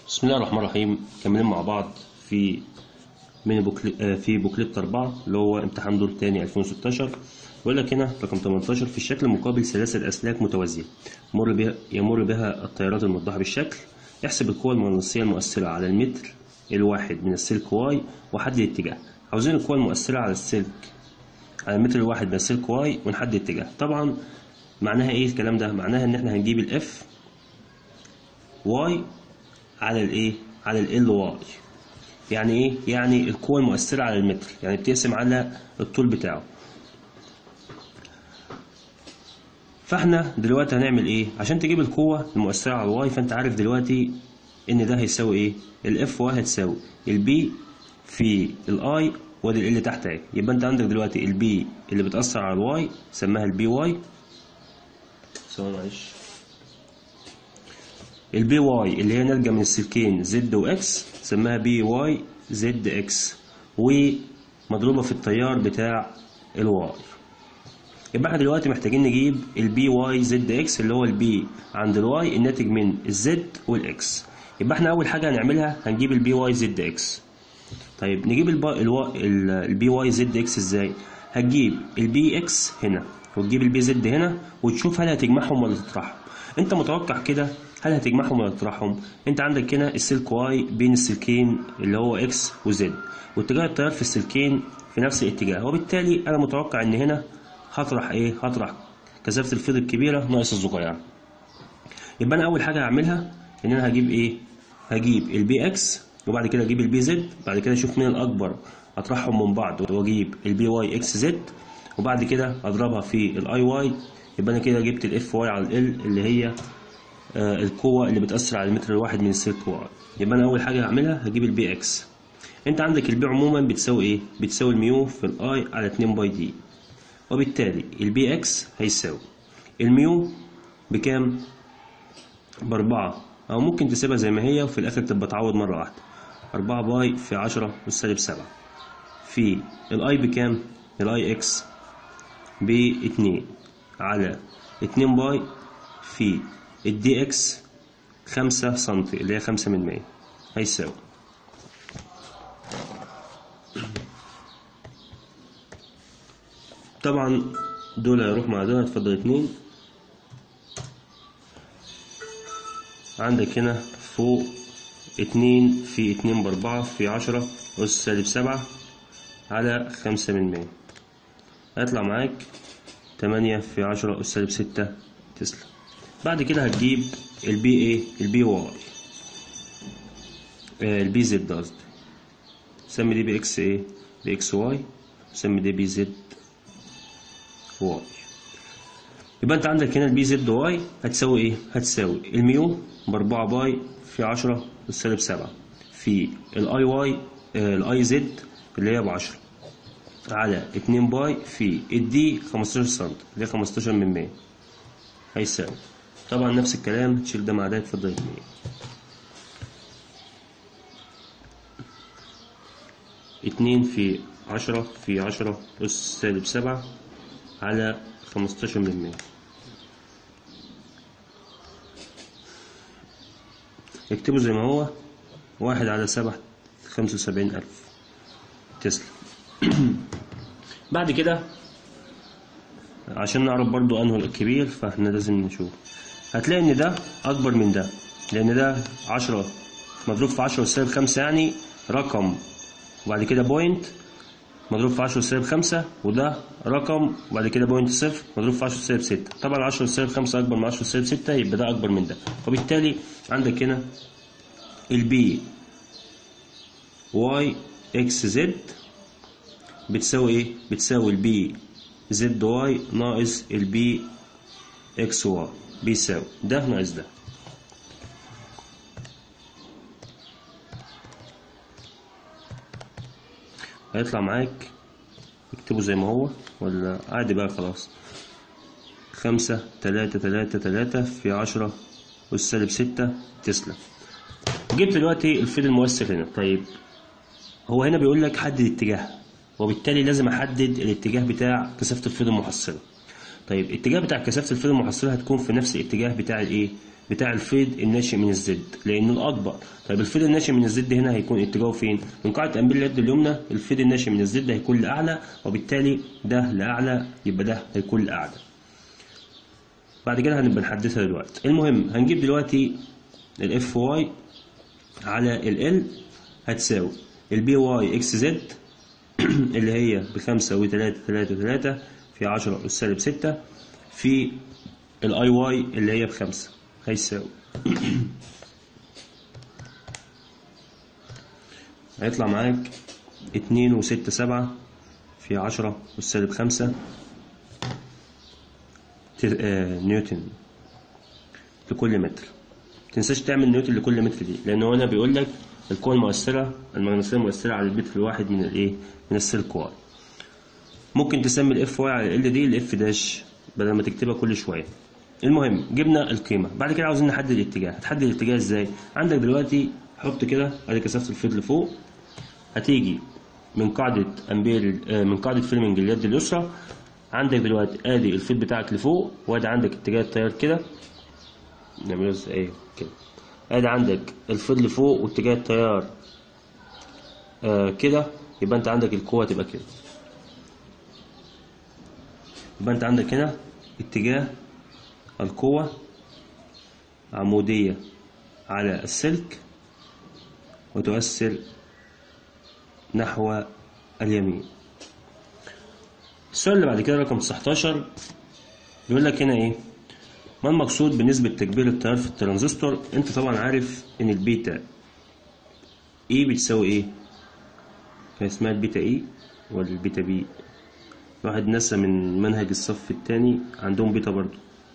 بسم الله الرحمن الرحيم كملين مع بعض في من بوكلي آه، في بوكليت 4 اللي هو امتحان دور تاني 2016 بيقول لك هنا رقم 18 في الشكل المقابل سلاسل اسلاك متوازيه يمر بها يمر بها التيارات الموضحه بالشكل احسب القوى المغناطيسيه المؤثره على المتر الواحد من السلك واي وحدد الاتجاه عاوزين القوى المؤثره على السلك على المتر الواحد من السلك واي ونحدد الاتجاه طبعا معناها ايه الكلام ده معناها ان احنا هنجيب الاف واي على الايه على ال واي يعني ايه يعني القوة المؤثرة على المتر يعني بتقسم على الطول بتاعه فاحنا دلوقتي هنعمل ايه عشان تجيب القوة المؤثرة على الواي فانت عارف دلوقتي ان ده هيساوي ايه الاف واي هتساوي البي في الاي وادي ال اللي تحت اهي يبقى انت عندك دلوقتي البي اللي بتأثر على الواي سماها البي واي ثواني معلش البي واي اللي هي ناتجة من السلكين زد واكس سماها بي واي زد اكس ومضروبة في التيار بتاع الواي يبقى احنا دلوقتي محتاجين نجيب البي واي زد اكس اللي هو البي عند الواي الناتج من الزد والاكس يبقى احنا اول حاجة هنعملها هنجيب البي واي زد اكس طيب نجيب البي واي زد اكس ازاي هتجيب البي اكس هنا وتجيب البي زد هنا وتشوف هل هتجمعهم ولا تطرحهم انت متوقع كده هل هتجمعهم ولا تطرحهم انت عندك هنا السلك واي بين السلكين اللي هو اكس وزد واتجاه التيار في السلكين في نفس الاتجاه وبالتالي انا متوقع ان هنا هطرح ايه هطرح كثافه الفيض الكبيره ناقص الصغيره يبقى انا اول حاجه هعملها ان انا هجيب ايه هجيب البي اكس وبعد كده اجيب البي زد بعد كده اشوف مين الاكبر اطرحهم من بعض واجيب البي واي اكس زد وبعد كده اضربها في الاي واي يبقى انا كده جبت الاف واي على ال اللي هي آه القوة اللي بتأثر على المتر الواحد من السلك واي يبقى أنا أول حاجة هعملها هجيب البي إكس أنت عندك البي عموما بتساوي إيه؟ بتساوي الميو في الأي على 2 باي دي وبالتالي البي إكس هيساوي الميو بكام؟ بأربعة أو ممكن تسيبها زي ما هي وفي الآخر تبقى تعوض مرة واحدة أربعة باي في عشرة والسالب سبعة في الأي بكام؟ الأي إكس باتنين على اتنين باي في الدي اكس خمسة سنتي اللي هي خمسة من مية هيساوي طبعا دول هيروح مع دول هتفضل اتنين عندك هنا فوق اتنين في اتنين باربعة في عشرة أس سالب سبعة على خمسة من مية هيطلع معاك تمانية في عشرة أس سالب ستة تسلا بعد كده هتجيب البي ايه البي واي آه البي زد قصدي سمي دي بي اكس ايه بي اكس واي سمي دي بي زد واي يبقى انت عندك هنا البي زد واي هتساوي ايه هتساوي الميو باربعة باي في عشرة والسالب سبعة في الاي واي آه الاي زد اللي هي بعشرة على اتنين باي في الدي خمستاشر سنت اللي هي خمستاشر من مية هيساوي طبعا نفس الكلام تشيل ده مع ده تفضل اتنين اتنين في عشرة في عشرة أس سالب سبعة على خمستاشر من مية اكتبه زي ما هو واحد على سبعة خمسة وسبعين ألف تسلا بعد كده عشان نعرف برضو أنه الكبير فاحنا لازم نشوف هتلاقي ان ده اكبر من ده لان ده عشرة مضروب في عشرة والسالب خمسة يعني رقم وبعد كده بوينت مضروب في عشرة والسالب خمسة وده رقم وبعد كده بوينت صفر مضروب في عشرة والسالب ستة طبعا عشرة والسالب خمسة أكبر من عشرة والسالب ستة يبقى ده أكبر من ده وبالتالي عندك هنا البي واي اكس زد بتساوي ايه؟ بتساوي البي زد واي ناقص البي اكس واي بيساوي ده ناقص ده هيطلع معاك اكتبه زي ما هو ولا عادي بقى خلاص خمسة تلاتة تلاتة تلاتة في عشرة والسالب ستة تسلا جبت دلوقتي الفيل المؤثر هنا طيب هو هنا بيقول لك حدد اتجاه وبالتالي لازم احدد الاتجاه بتاع كثافة الفيض المحصلة طيب الاتجاه بتاع كثافة الفيض المحصلة هتكون في نفس الاتجاه بتاع الايه بتاع الفيض الناشئ من الزد لانه الاكبر طيب الفيض الناشئ من الزد هنا هيكون اتجاهه فين من قاعده انبير اليد اليمنى الفيض الناشئ من الزد هيكون لاعلى وبالتالي ده لاعلى يبقى ده هيكون لاعلى بعد كده هنبقى نحدثها دلوقتي المهم هنجيب دلوقتي الاف واي على ال هتساوي البي واي اكس زد اللي هي بخمسة وتلاتة تلاتة تلاتة في عشرة أس سالب ستة في الاي واي اللي هي بخمسة هيساوي هيطلع معاك اتنين وستة سبعة في عشرة أس سالب خمسة ت- آه، نيوتن لكل متر متنساش تعمل نيوتن لكل متر دي لأن هو هنا بيقول لك القوة المؤثرة المغناطيسية المؤثرة على المتر الواحد من الايه من السلك واي ممكن تسمي الاف واي على ال دي الاف داش بدل ما تكتبها كل شوية المهم جبنا القيمة بعد كده عاوزين نحدد الاتجاه هتحدد الاتجاه ازاي عندك دلوقتي حط كده ادي كثافة الفيض لفوق هتيجي من قاعدة امبير آه، من قاعدة فيلمنج اليد اليسرى عندك دلوقتي ادي الفيض بتاعك لفوق وادي عندك اتجاه التيار كده نعمله ازاي كده ادي عندك الفيض لفوق واتجاه التيار آه كده يبقى انت عندك القوة تبقى كده يبقى انت عندك هنا اتجاه القوة عمودية على السلك وتؤثر نحو اليمين السؤال اللي بعد كده رقم 19 بيقول لك هنا ايه ما المقصود بنسبة تكبير التيار في الترانزستور انت طبعا عارف ان البيتا اي بتساوي ايه كان اسمها البيتا اي ولا البيتا بي واحد نسى من منهج الصف الثاني عندهم بيتا برضو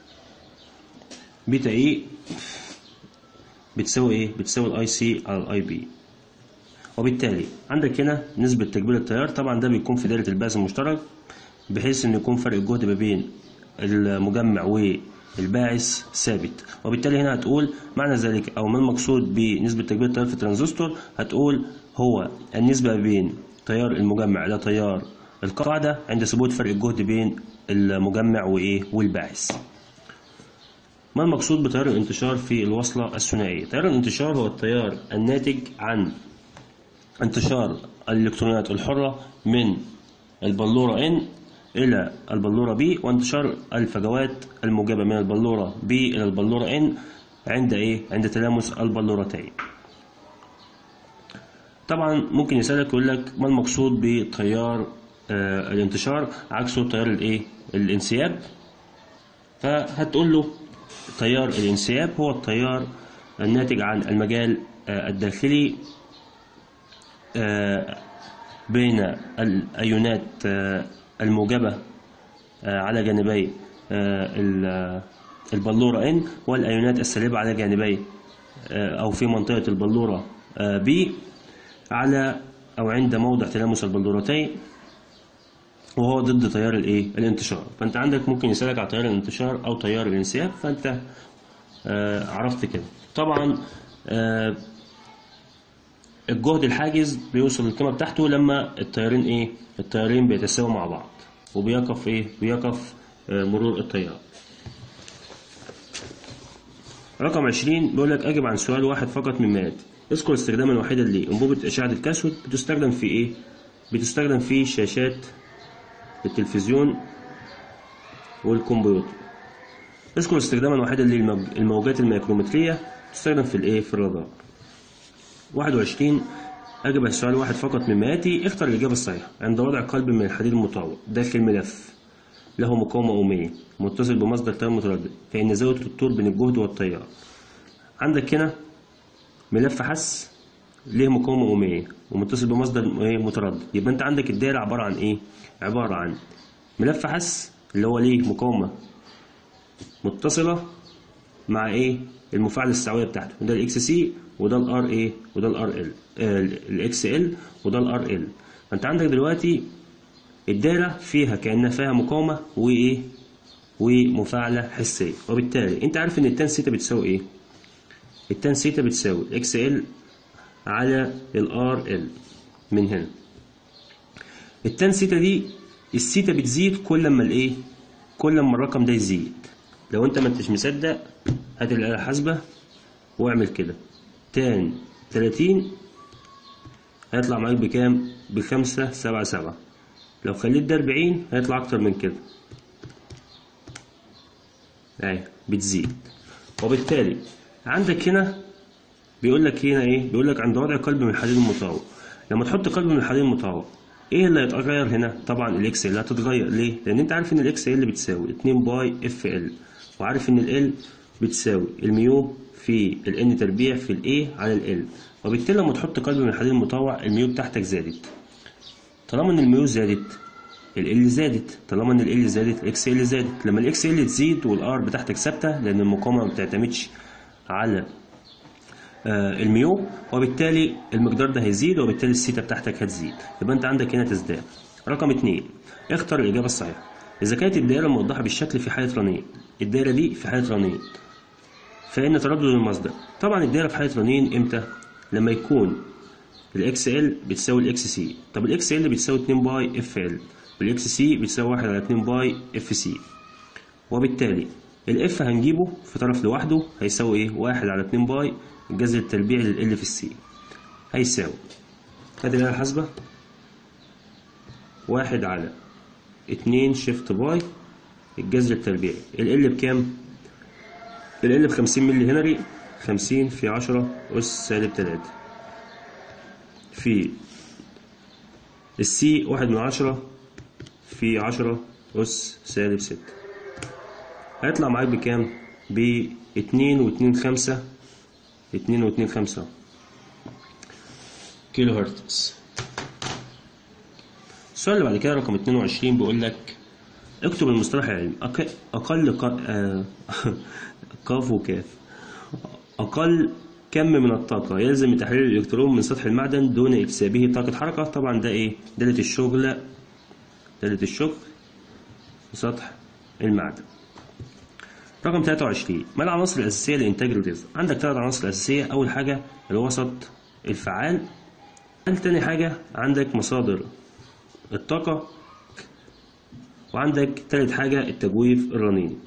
بيتا اي بتساوي ايه بتساوي الاي سي على الاي بي وبالتالي عندك هنا نسبة تكبير التيار طبعا ده بيكون في دايرة الباس المشترك بحيث ان يكون فرق الجهد ما بين المجمع والباعث ثابت وبالتالي هنا هتقول معنى ذلك او ما المقصود بنسبة تكبير التيار في الترانزستور هتقول هو النسبة بين تيار المجمع الى تيار القاعدة عند ثبوت فرق الجهد بين المجمع وايه والباعث ما المقصود بتيار الانتشار في الوصلة الثنائية تيار الانتشار هو التيار الناتج عن انتشار الإلكترونات الحرة من البلورة N إلى البلورة B وانتشار الفجوات الموجبة من البلورة B إلى البلورة N عند إيه؟ عند تلامس البلورتين. طبعا ممكن يسألك يقول لك ما المقصود بتيار آه الانتشار عكسه تيار الإيه؟ الانسياب فهتقول له تيار الانسياب هو التيار الناتج عن المجال آه الداخلي آه، بين الأيونات آه، الموجبة آه، على جانبي آه، ال- آه، البلورة N والأيونات السالبة على جانبي آه، أو في منطقة البلورة آه، B على أو عند موضع تلامس البلورتين وهو ضد تيار الايه الانتشار فانت عندك ممكن يسالك على تيار الانتشار او تيار الانسياب فانت آه عرفت كده طبعا آه الجهد الحاجز بيوصل للقيمة بتاعته لما التيارين ايه التيارين بيتساووا مع بعض وبيقف ايه بيقف آه، مرور التيار رقم 20 بيقول لك اجب عن سؤال واحد فقط مما ياتي اذكر استخداما واحدا لانبوبة اشعة الكاثود بتستخدم في ايه بتستخدم في شاشات التلفزيون والكمبيوتر اذكر استخداما واحدا للموجات الميكرومترية تستخدم في الايه في الرادار 21 أجب على السؤال واحد فقط مما يأتي اختر الإجابة الصحيحة عند وضع قلب من الحديد المطاوع داخل ملف له مقاومة أمية متصل بمصدر تيار متردد فإن زاوية الطول بين الجهد والتيار عندك هنا ملف حس ليه مقاومة أمية ومتصل بمصدر إيه متردد يبقى أنت عندك الدايرة عبارة عن إيه؟ عبارة عن ملف حس اللي هو ليه مقاومة متصلة مع ايه المفاعل السعويه بتاعته ده الاكس سي وده الار ايه وده الار ال الاكس ال وده الار ال فانت عندك دلوقتي الدايره فيها كانها فيها مقاومه وايه ومفاعله حسيه وبالتالي انت عارف ان التان سيتا بتساوي ايه التان سيتا بتساوي اكس ال على الار ال من هنا التان سيتا دي السيتا بتزيد كل ما الايه كل ما الرقم ده يزيد لو انت ما انتش مصدق هات الآلة الحاسبة واعمل كده تان تلاتين هيطلع معاك بكام؟ بخمسة سبعة سبعة لو خليت ده أربعين هيطلع أكتر من كده أهي بتزيد وبالتالي عندك هنا بيقول لك هنا إيه؟ بيقول لك عند وضع قلب من الحديد المطاوع لما تحط قلب من الحديد المطاوع ايه اللي هيتغير هنا؟ طبعا الاكس ال هتتغير ليه؟ لان انت عارف ان الاكس ال بتساوي 2 باي اف ال وعارف ان ال بتساوي الميو في الان تربيع في الاي على ال وبالتالي لما تحط قلب من الحديد المطوع الميو بتاعتك زادت طالما ان الميو زادت ال زادت طالما ان ال زادت الاكس ال زادت لما الاكس ال تزيد والار بتاعتك ثابته لان المقاومه ما بتعتمدش على آه، الميو وبالتالي المقدار ده هيزيد وبالتالي السيتا بتاعتك هتزيد يبقى انت عندك هنا تزداد رقم اتنين اختر الاجابه الصحيحه اذا كانت الدائره موضحه بالشكل في حاله رنين الدائره دي في حاله رنين فان تردد المصدر طبعا الدائره في حاله رنين امتى لما يكون الاكس ال بتساوي الاكس سي طب الاكس ال بتساوي 2 باي اف ال والاكس سي بتساوي 1 على 2 باي اف سي وبالتالي الاف هنجيبه في طرف لوحده هيساوي ايه 1 على 2 باي الجذر التربيعي لل في السي هيساوي ادي الآلة الحاسبة واحد على اتنين شيفت باي الجذر التربيعي ال ال بكام؟ ال ال بخمسين ملي هنري خمسين في عشرة أس سالب تلاتة في السي واحد من عشرة في عشرة أس سالب ستة هيطلع معاك بكام؟ باتنين واتنين خمسة اتنين واتنين خمسة كيلو هرتز السؤال اللي بعد كده رقم 22 بيقول لك اكتب المصطلح العلمي أق- أقل ق... آه، قاف وكاف أقل كم من الطاقة يلزم تحرير الإلكترون من سطح المعدن دون إكسابه طاقة حركة طبعا ده إيه؟ دالة الشغل دالة الشغل في سطح المعدن رقم 23 ما العناصر الأساسية لإنتاج الغذاء؟ عندك ثلاث عناصر أساسية أول حاجة الوسط الفعال تاني حاجة عندك مصادر الطاقة وعندك تالت حاجة التجويف الرنيني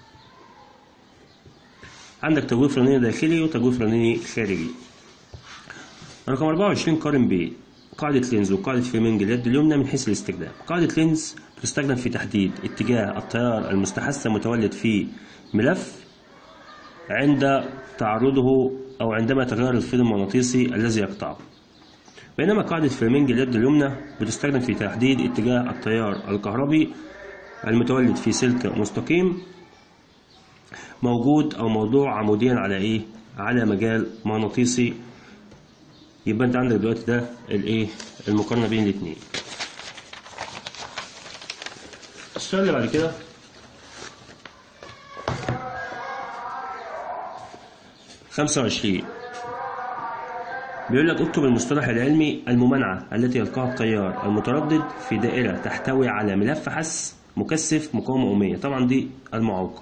عندك تجويف رنيني داخلي وتجويف رنيني خارجي رقم 24 قارن بين قاعدة لينز وقاعدة فيمنج اليد اليمنى من حيث الاستخدام قاعدة لينز تستخدم في تحديد اتجاه التيار المستحث المتولد في ملف عند تعرضه أو عندما يتغير الفيض المغناطيسي الذي يقطعه بينما قاعدة فليمنج اليد اليمنى بتستخدم في تحديد اتجاه التيار الكهربي المتولد في سلك مستقيم موجود أو موضوع عموديا على إيه؟ على مجال مغناطيسي يبقى أنت عندك دلوقتي ده الإيه؟ المقارنة بين الاتنين. السؤال اللي بعد كده خمسة وعشرين بيقول لك اكتب المصطلح العلمي الممانعة التي يلقاها التيار المتردد في دائرة تحتوي على ملف حس مكثف مقاومة أمية طبعا دي المعوقة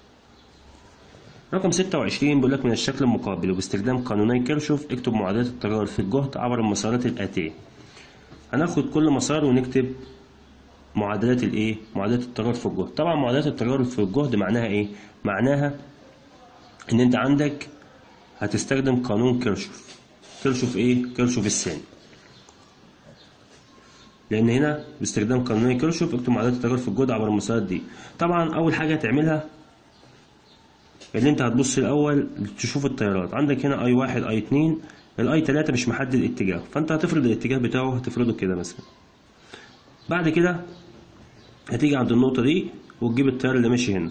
رقم 26 بيقول لك من الشكل المقابل وباستخدام قانوني كيرشوف اكتب معادلات التيار في الجهد عبر المسارات الآتية هناخد كل مسار ونكتب معادلات الايه معادلات التيار في الجهد طبعا معادلات التيار في الجهد معناها ايه معناها ان انت عندك هتستخدم قانون كيرشوف كيرشوف ايه كيرشوف الثاني لان هنا باستخدام قانون كيرشوف اكتب معادلات التيار في الجهد عبر المسارات دي طبعا اول حاجه هتعملها ان انت هتبص الاول تشوف التيارات عندك هنا اي واحد اي اتنين الاي تلاتة مش محدد اتجاه فانت هتفرض الاتجاه بتاعه هتفرضه كده مثلا بعد كده هتيجي عند النقطة دي وتجيب التيار اللي ماشي هنا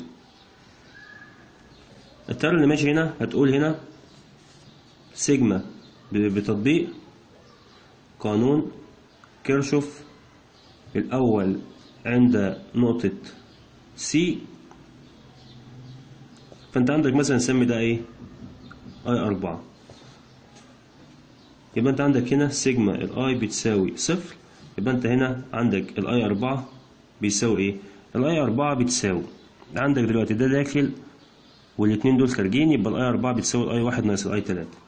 التيار اللي ماشي هنا هتقول هنا سيجما بتطبيق قانون كيرشوف الأول عند نقطة سي فأنت عندك مثلا نسمي ده إيه؟ أي أربعة يبقى أنت عندك هنا سيجما الأي بتساوي صفر يبقى أنت هنا عندك الأي أربعة بيساوي إيه؟ الأي أربعة بتساوي عندك دلوقتي ده داخل والاتنين دول خارجين يبقى الأي أربعة بتساوي الأي واحد ناقص الأي تلاتة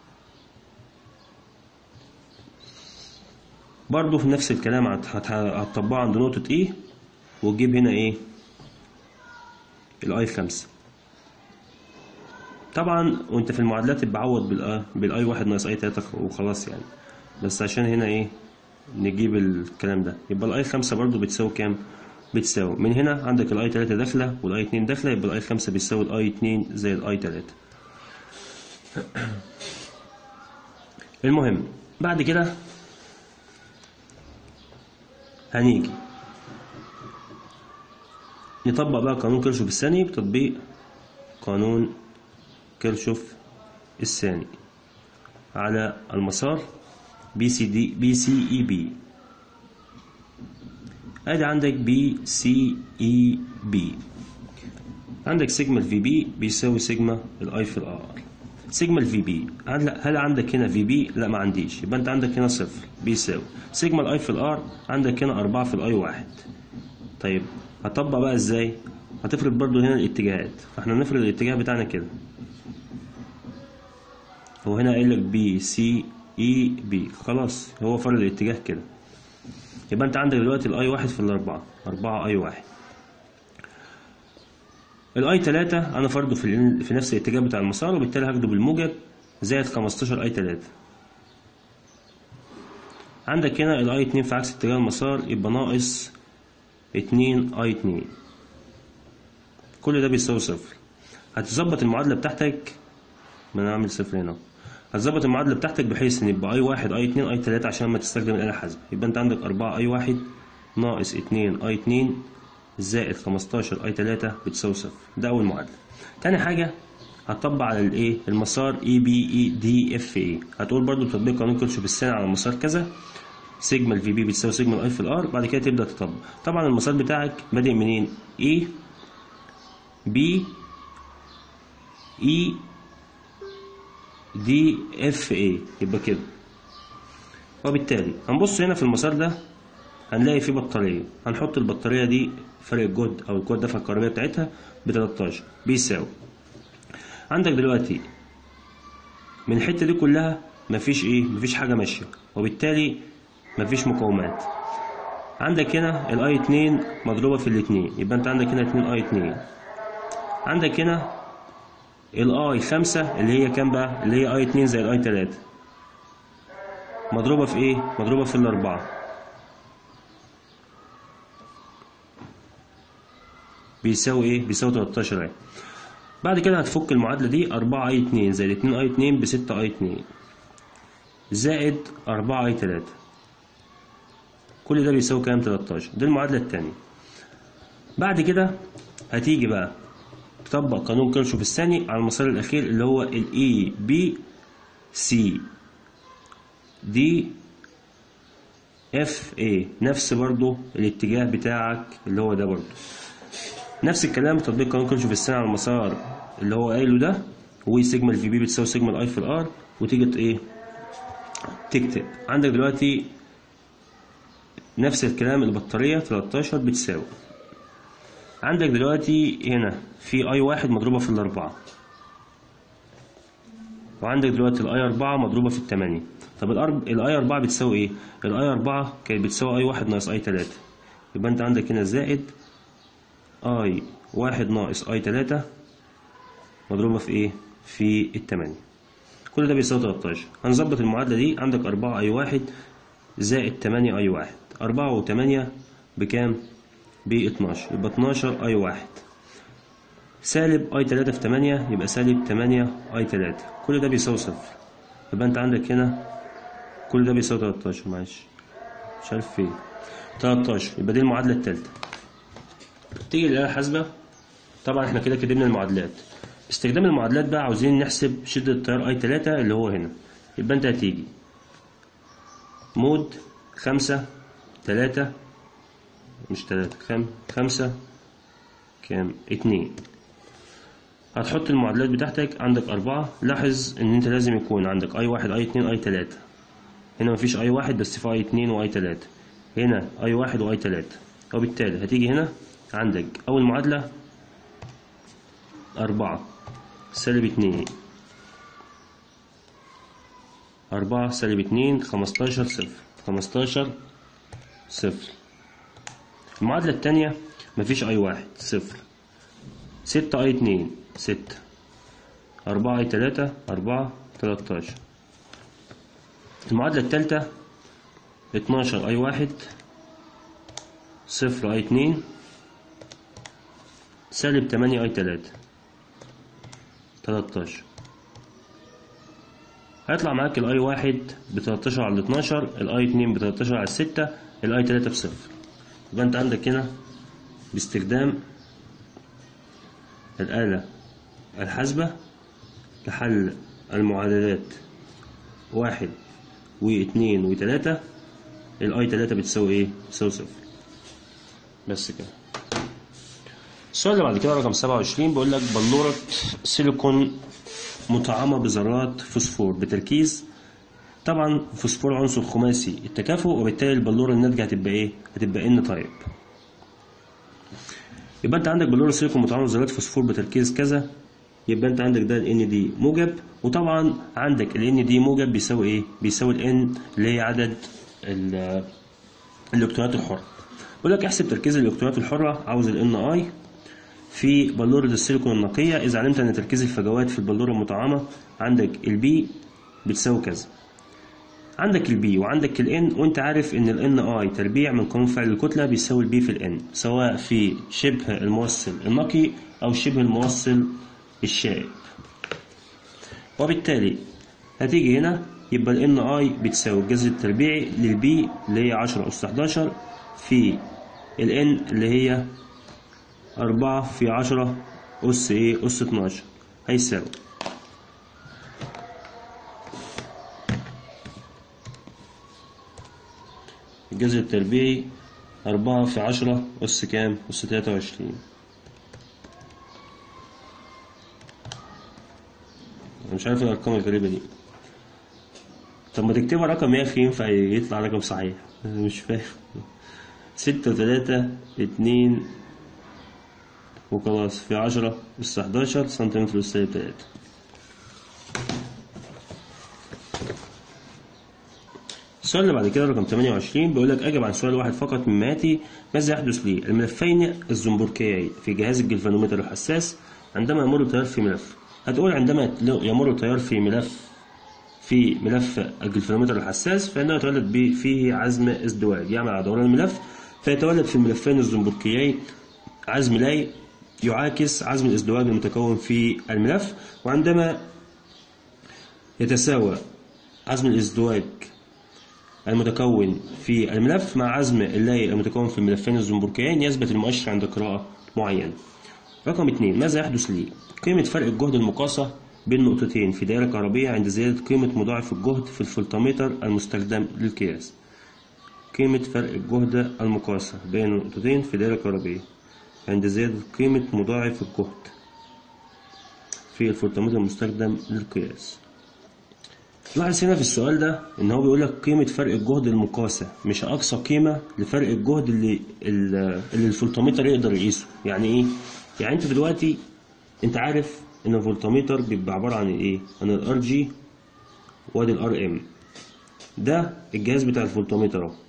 برضه في نفس الكلام هت- هت- هتطبقه عند نقطة ايه وتجيب هنا ايه الاي خمسة طبعا وانت في المعادلات بعوض بالاي بالاي واحد ناقص اي تلاتة وخلاص يعني بس عشان هنا ايه نجيب الكلام ده يبقى الاي خمسة برضو بتساوي كام بتساوي من هنا عندك الاي تلاتة داخلة والاي اتنين داخلة يبقى الاي خمسة بيساوي الاي اتنين زي الاي تلاتة المهم بعد كده هنيجي نطبق بقى قانون كيرشوف الثاني بتطبيق قانون كيرشوف الثاني على المسار بي سي دي بي سي اي بي ادي عندك بي سي اي بي عندك سيجما الفي بي بيساوي سيجما الاي في الار سيجما الفي بي هل هل عندك هنا في بي لا ما عنديش يبقى انت عندك هنا صفر بيساوي سيجما الاي في الار عندك هنا أربعة في الاي واحد طيب هطبق بقى ازاي هتفرض برضو هنا الاتجاهات فاحنا نفرض الاتجاه بتاعنا كده هو هنا قايل لك بي سي اي بي خلاص هو فرض الاتجاه كده يبقى انت عندك دلوقتي الاي واحد في الاربعة اربعة اي واحد الاي تلاتة انا فرضه في, ال- في نفس الاتجاه بتاع المسار وبالتالي هاخده بالموجب زائد 15 اي تلاتة عندك هنا الاي اتنين في عكس اتجاه المسار يبقى ناقص اتنين اي اتنين كل ده بيساوي صفر هتظبط المعادلة بتاعتك ما انا اعمل صفر هنا هتظبط المعادلة بتاعتك بحيث ان يبقى اي واحد اي اتنين اي تلاتة عشان ما تستخدم الآلة الحاسبة يبقى انت عندك اربعة اي واحد ناقص اتنين اي اتنين زائد خمستاشر اي تلاتة بتساوي صفر ده اول معادلة تاني حاجة هتطبق على الايه المسار اي بي اي دي اف اي هتقول برضو تطبيق قانون كيرشوف الثاني على المسار كذا سيجما الفي بي بتساوي سيجما الاي في الار بعد كده تبدا تطبق طبعا المسار بتاعك بادئ منين اي بي اي دي اف اي يبقى كده وبالتالي هنبص هنا في المسار ده هنلاقي فيه بطارية هنحط البطارية دي فرق الجهد أو القوة الدفع الكهربائية بتاعتها ب 13 بيساوي عندك دلوقتي من الحتة دي كلها مفيش إيه مفيش حاجة ماشية وبالتالي مفيش مقاومات عندك هنا الاي 2 مضروبة في الاتنين يبقى انت عندك هنا 2 اي 2 عندك هنا الاي 5 اللي هي كام بقى اللي هي اي 2 زي الاي 3 مضروبة في ايه مضروبة في الاربعة بيساوي ايه بيساوي 13 اهي بعد كده هتفك المعادلة دي 4 اي 2 زائد 2 اي 2 ب 6 اي 2 زائد 4 اي 3 كل ده بيساوي كام 13 دي المعادلة التانية بعد كده هتيجي بقى تطبق قانون كيرشوف الثاني على المسار الأخير اللي هو ال E B C D F A نفس برضو الاتجاه بتاعك اللي هو ده برضو نفس الكلام تطبيق قانون كيرشوف الثاني على المسار اللي هو قايله ده وسيجما الفي بي بتساوي سيجما الاي في الار وتيجي ايه تكتب عندك دلوقتي نفس الكلام البطارية 13 بتساوي عندك دلوقتي هنا في اي واحد مضروبة في الأربعة وعندك دلوقتي الاي أربعة مضروبة في التمانية طب الأرب... الاي أربعة بتساوي ايه؟ الاي أربعة كانت بتساوي اي واحد ناقص اي تلاتة يبقى انت عندك هنا زائد اي واحد ناقص اي تلاتة مضروبة في ايه؟ في التمانية كل ده بيساوي 13 هنظبط المعادلة دي عندك أربعة اي واحد زائد تمانية اي واحد أربعة وتمانية بكام؟ ب 12 يبقى 12 اي واحد سالب اي تلاتة في تمانية يبقى سالب تمانية اي تلاتة كل ده بيساوي صفر يبقى انت عندك هنا كل ده بيساوي 13 معلش مش عارف فين 13 يبقى دي المعادلة التالتة تيجي للآلة الحاسبة طبعا احنا كده كتبنا المعادلات باستخدام المعادلات بقى عاوزين نحسب شدة التيار اي تلاتة اللي هو هنا يبقى انت هتيجي مود خمسة تلاتة مش تلاتة كام خمسة كام اتنين هتحط المعادلات بتاعتك عندك أربعة لاحظ إن أنت لازم يكون عندك أي واحد أي اتنين أي تلاتة هنا مفيش أي واحد بس في أي اتنين وأي تلاتة هنا أي واحد وأي تلاتة وبالتالي هتيجي هنا عندك أول معادلة أربعة سالب اتنين أربعة سالب اتنين خمستاشر صفر خمستاشر صفر المعادلة التانية مفيش أي واحد صفر ستة أي اتنين ستة أربعة أي تلاتة أربعة تلاتاشر المعادلة التالتة اتناشر أي واحد صفر أي اتنين سالب تمانية أي تلاتة تلاتاشر هيطلع معاك الاي واحد بتلاتاشر على اتناشر الاي اتنين بتلاتاشر على ستة الاي تلاتة بصفر يبقى انت عندك هنا باستخدام الآلة الحاسبة لحل المعادلات واحد واثنين وتلاتة الاي تلاتة بتساوي ايه؟ بتساوي صفر بس كده السؤال اللي بعد كده رقم سبعة وعشرين بيقول لك بلورة سيليكون مطعمة بذرات فوسفور بتركيز طبعا فوسفور عنصر خماسي التكافؤ وبالتالي البلورة الناتجة هتبقى ايه؟ هتبقى ان تايب يبقى انت عندك بلورة سيليكون مطعمة بذرات فوسفور بتركيز كذا يبقى انت عندك ده ال دي موجب وطبعا عندك ال دي موجب بيساوي ايه؟ بيساوي ال اللي هي عدد ال- الالكترونات الحرة. بيقول لك احسب تركيز الالكترونات الحرة عاوز ال اي في بلورة السيليكون النقية إذا علمت أن تركيز الفجوات في البلورة المطعمة عندك البي بتساوي كذا. عندك البي وعندك الان وانت عارف ان الان اي تربيع من قانون فعل الكتله بيساوي البي في الان سواء في شبه الموصل النقي او شبه الموصل الشائب وبالتالي هتيجي هنا يبقى الان اي بتساوي الجذر التربيعي للبي اللي هي 10 اس 11 في الان اللي هي 4 في 10 اس ايه اس 12 هيساوي الجذر التربيعي أربعة في عشرة أس كام؟ أس تلاتة وعشرين أنا مش عارف الأرقام الغريبة دي طب ما تكتبها رقم يا أخي ينفع يطلع رقم صحيح أنا مش فاهم ستة وتلاتة اتنين وخلاص في عشرة أس حداشر سنتيمتر أس سالب تلاتة السؤال اللي بعد كده رقم 28 بيقول لك اجب عن سؤال واحد فقط مما ياتي ماذا يحدث للملفين الزنبركيين في جهاز الجلفانومتر الحساس عندما يمر التيار في ملف هتقول عندما يمر التيار في ملف في ملف الجلفانومتر الحساس فإنه يتولد به- فيه عزم ازدواج يعمل على دوران الملف فيتولد في الملفين الزنبركيين عزم لاي يعاكس عزم الازدواج المتكون في الملف وعندما يتساوى عزم الازدواج المتكون في الملف مع عزم اللاي المتكون في الملفين الزنبركيين يثبت المؤشر عند قراءة معينة. رقم اثنين ماذا يحدث لي؟ قيمة فرق الجهد المقاسة بين نقطتين في دائرة كهربية عند زيادة قيمة مضاعف الجهد في الفولتمتر المستخدم للقياس. قيمة فرق الجهد المقاسة بين نقطتين في دائرة كهربية عند زيادة قيمة مضاعف الجهد في الفولتمتر المستخدم للقياس. لاحظ هنا في السؤال ده ان هو بيقول لك قيمه فرق الجهد المقاسه مش اقصى قيمه لفرق الجهد اللي اللي الفولتمتر يقدر يقيسه يعني ايه يعني انت دلوقتي انت عارف ان الفولتمتر بيبقى عباره عن ايه عن الار جي وادي الار ام ده الجهاز بتاع الفولتمتر اهو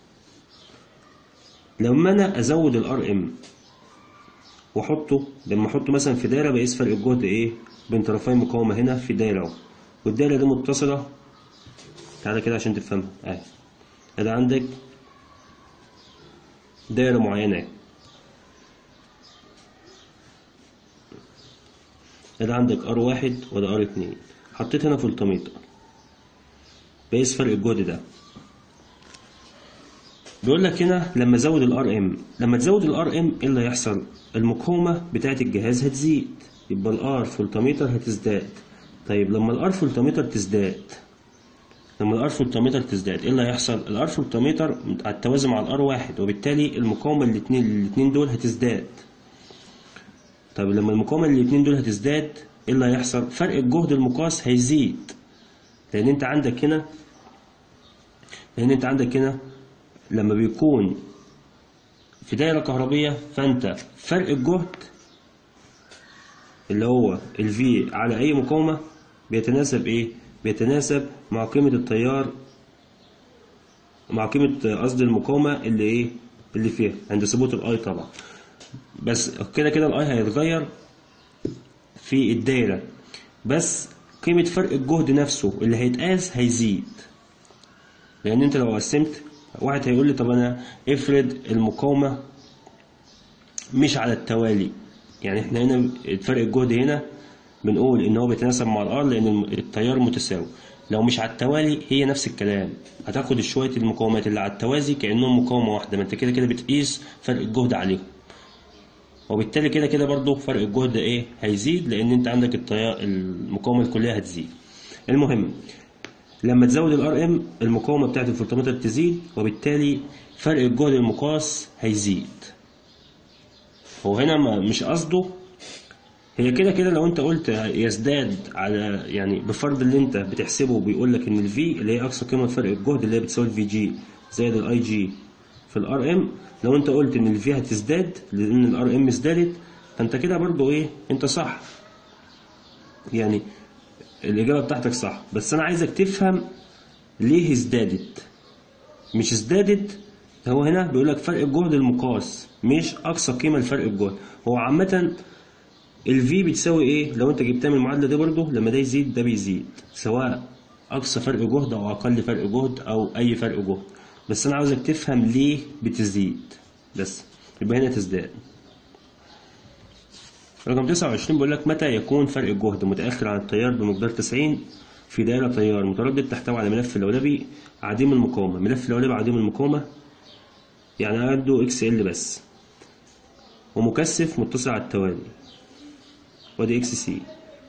لما انا ازود الار ام واحطه لما احطه مثلا في دايره بقيس فرق الجهد ايه بين طرفي مقاومه هنا في دايره اهو والدايره دي متصله تعالى كده عشان تفهمها اهي ادي عندك دايره معينه اهي ادي عندك ار واحد وده ار اتنين حطيت هنا فولتميتر بقيس فرق الجهد ده بيقول لك هنا لما ازود الار ام لما تزود الار ام ايه اللي هيحصل المقاومه بتاعه الجهاز هتزيد يبقى الار فولتميتر هتزداد طيب لما الار فولتميتر تزداد لما الار فولتميتر تزداد ايه اللي هيحصل الار فولتميتر على التوازي مع الار واحد وبالتالي المقاومه الاثنين الاثنين دول هتزداد طب لما المقاومه الاثنين دول هتزداد ايه اللي هيحصل فرق الجهد المقاس هيزيد لان انت عندك هنا لان انت عندك هنا لما بيكون في دايره كهربيه فانت فرق الجهد اللي هو ال V على أي مقاومة بيتناسب إيه؟ بيتناسب مع قيمة التيار مع قيمة قصد المقاومة اللي إيه؟ اللي فيها عند ثبوت الأي طبعا بس كده كده الأي هيتغير في الدايرة بس قيمة فرق الجهد نفسه اللي هيتقاس هيزيد لأن أنت لو قسمت واحد هيقول لي طب أنا افرض المقاومة مش على التوالي يعني احنا هنا فرق الجهد هنا بنقول ان هو بيتناسب مع الار لان الم- التيار متساوي لو مش على التوالي هي نفس الكلام هتاخد شويه المقاومات اللي على التوازي كانهم مقاومه واحده ما انت كده كده بتقيس فرق الجهد عليهم وبالتالي كده كده برضو فرق الجهد ايه هيزيد لان انت عندك التيار المقاومه الكليه هتزيد المهم لما تزود الار ام المقاومه بتاعت الفولتمتر تزيد وبالتالي فرق الجهد المقاس هيزيد هو هنا ما مش قصده هي كده كده لو انت قلت يزداد على يعني بفرض اللي انت بتحسبه بيقول لك ان الفي اللي هي اقصى قيمه فرق الجهد اللي هي بتساوي الفي جي زائد الاي جي في الار ام لو انت قلت ان الفي هتزداد لان الار ام ازدادت فانت كده برضو ايه انت صح يعني الاجابه بتاعتك صح بس انا عايزك تفهم ليه ازدادت مش ازدادت هو هنا بيقول لك فرق الجهد المقاس مش اقصى قيمه لفرق الجهد هو عامه الفي بتساوي ايه لو انت جبتها من المعادله دي برضو لما ده يزيد ده بيزيد سواء اقصى فرق جهد او اقل فرق جهد او اي فرق جهد بس انا عاوزك تفهم ليه بتزيد بس يبقى هنا تزداد رقم 29 بيقول لك متى يكون فرق الجهد متاخر عن التيار بمقدار 90 في دائره تيار متردد تحتوي على ملف لولبي عديم المقاومه ملف لولبي عديم المقاومه يعني عنده اكس ال بس ومكثف متصل على التوالي وادي اكس سي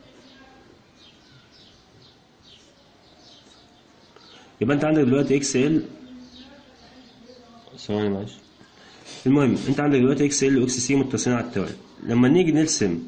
يبقى انت عندك دلوقتي اكس ال ثواني معلش المهم انت عندك دلوقتي اكس ال واكس سي متصلين على التوالي لما نيجي نرسم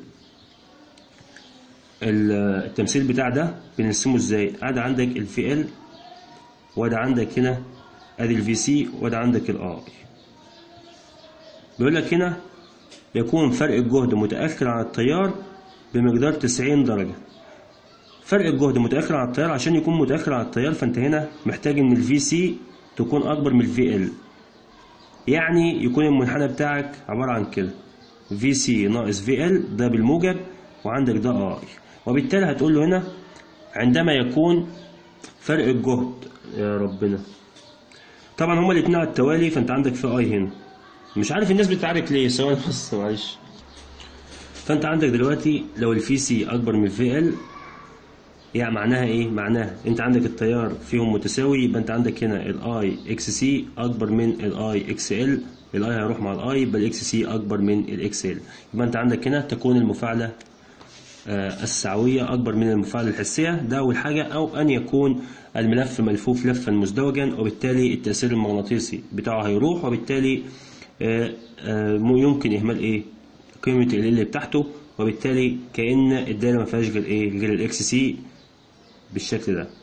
ال- التمثيل بتاع ده بنرسمه ازاي ادي عندك الفي ال وادي عندك هنا ادي الفي سي وادي عندك الاي بيقول لك هنا يكون فرق الجهد متأخر عن التيار بمقدار 90 درجة فرق الجهد متأخر عن التيار عشان يكون متأخر عن التيار فأنت هنا محتاج إن الفي سي تكون أكبر من الفي ال يعني يكون المنحنى بتاعك عبارة عن كده في سي ناقص في ال ده بالموجب وعندك ده اي وبالتالي هتقول له هنا عندما يكون فرق الجهد يا ربنا طبعا هما الاتنين على التوالي فانت عندك في اي هنا مش عارف الناس بتعرف ليه ثواني بس معلش فانت عندك دلوقتي لو الفي سي اكبر من الفي ال يعني معناها ايه معناها انت عندك التيار فيهم متساوي يبقى انت عندك هنا الاي اكس سي اكبر من الاي اكس ال الاي هيروح مع الاي يبقى الاكس سي اكبر من الاكس ال يبقى انت عندك هنا تكون المفاعله آه، السعويه اكبر من المفاعله الحسيه ده اول حاجه او ان يكون الملف ملفوف لفا مزدوجا وبالتالي التاثير المغناطيسي بتاعه هيروح وبالتالي آه، آه، يمكن اهمال ايه قيمه ال بتاعته وبالتالي كأن الدايره ما فيهاش غير ايه غير الاكس سي بالشكل ده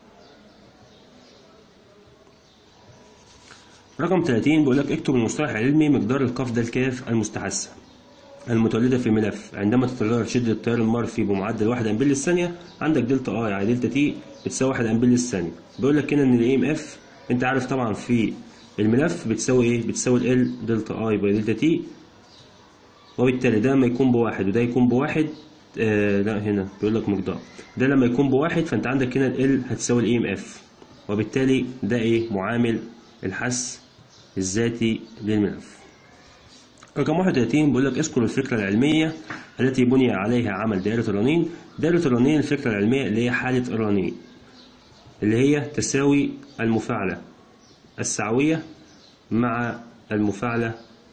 رقم 30 بيقول لك اكتب المصطلح العلمي مقدار القاف ده الكاف المستحثة المتولدة في ملف عندما تتغير شدة التيار المار فيه بمعدل 1 امبير للثانية عندك دلتا اي على دلتا تي بتساوي 1 امبير للثانية بيقول لك هنا ان الاي ام اف انت عارف طبعا في الملف بتساوي ايه بتساوي ال دلتا اي باي دلتا تي وبالتالي ده لما يكون بواحد وده يكون بواحد آه لا هنا بيقول لك مقدار ده لما يكون بواحد فانت عندك هنا ال هتساوي الاي ام اف وبالتالي ده ايه معامل الحث الذاتي للملف رقم 31 بيقول لك اذكر الفكرة العلمية التي بني عليها عمل دائرة الرنين دائرة الرنين الفكرة العلمية اللي هي حالة الرنين اللي هي تساوي المفاعلة السعوية مع المفاعلة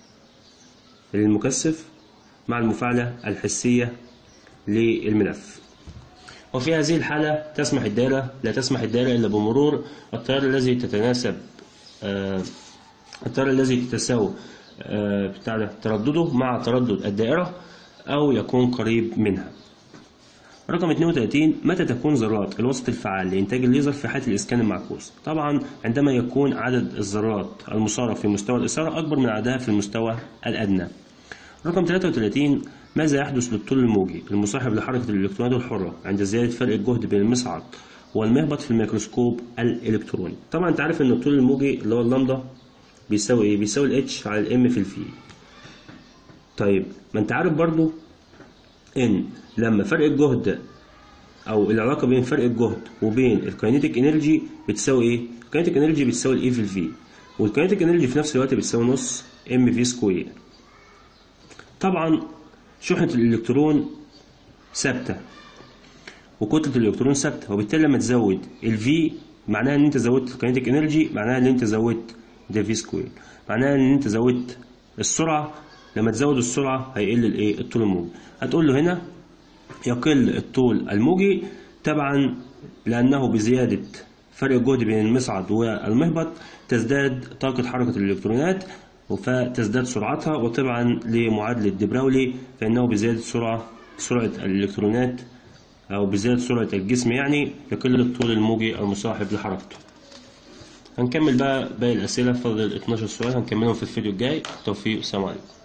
للمكثف مع المفاعلة الحسية للملف وفي هذه الحالة تسمح الدائرة لا تسمح الدائرة إلا بمرور التيار الذي تتناسب آه، التيار الذي تتساوى آه، بتاع ده تردده مع تردد الدائرة أو يكون قريب منها رقم 32 متى تكون ذرات الوسط الفعال لإنتاج الليزر في حالة الإسكان المعكوس طبعا عندما يكون عدد الذرات المصارة في مستوى الإثارة أكبر من عددها في المستوى الأدنى رقم 33 ماذا يحدث للطول الموجي المصاحب لحركة الإلكترونات الحرة عند زيادة فرق الجهد بين المصعد والمهبط في الميكروسكوب الإلكتروني طبعا أنت عارف إن الطول الموجي اللي هو اللامدا بيساوي إيه بيساوي الاتش على الام في الفي طيب ما أنت عارف برضو إن لما فرق الجهد او العلاقه بين فرق الجهد وبين الكاينيتيك انرجي بتساوي ايه الكاينيتيك انرجي بتساوي الاي في الفي والكاينيتيك انرجي في نفس الوقت بتساوي نص ام في سكوير طبعا شحنه الالكترون ثابته وكتله الالكترون ثابته وبالتالي لما تزود الفي معناها ان انت زودت الكاينيتيك انرجي معناها ان انت زودت ده في سكوير معناها ان انت زودت السرعه لما تزود السرعه هيقل الايه الطول الموجي هتقول له هنا يقل الطول الموجي تبعا لانه بزياده فرق الجهد بين المصعد والمهبط تزداد طاقه حركه الالكترونات فتزداد سرعتها وطبعا لمعادله دي براولي فانه بزياده سرعه سرعه الالكترونات او بزياده سرعه الجسم يعني يقل الطول الموجي المصاحب لحركته هنكمل بقى باقي الأسئلة فاضل 12 سؤال هنكملهم في الفيديو الجاي توفيق السلام عليكم